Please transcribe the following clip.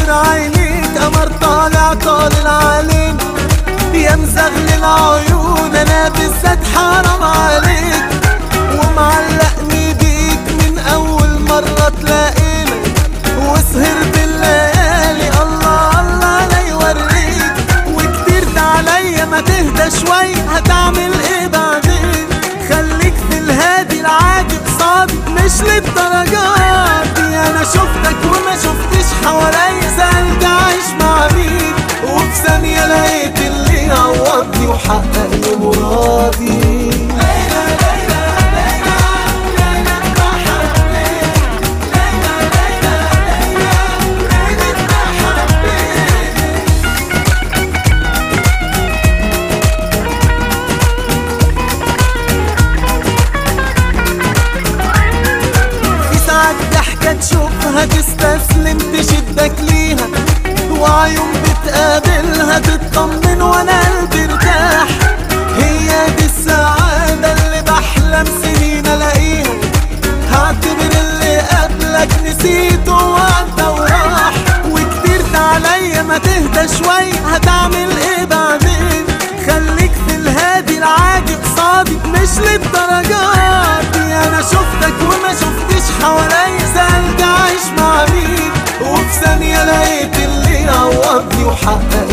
نور عينيك قمر طالع طالع علينا يا مزغلل عيون انا بالذات حرام عليك ومعلقني بيك من اول مرة تلاقينا وسهرت الليالي الله الله لا يوريك وكترت عليا ما تهدى شوي هتعمل ايه بعدين خليك في الهادي العادي قصادي مش للدرجات دي انا شفتك وما شفتش حواليا سألت عايش مع مين وفي ثانية لقيت اللي يعوضني وحقق لي مرادي في ساعات ضحكة تشوفها تستسلم تشدك ليها وعيون بتقابلها تطمن وانا قلبي ارتاح هي دي السعادة اللي بحلم سنين الاقيها هعتبر اللي قبلك نسيته وعدى وراح وكترت عليا ما تهدى شوي هتعمل ايه بعدين خليك في الهادي العادي قصادي مش للدرجات دي انا شفتك وما شفتش حواليا سألت عايش مع مين وفي ثانية لقيت اللي يعوضني وحقق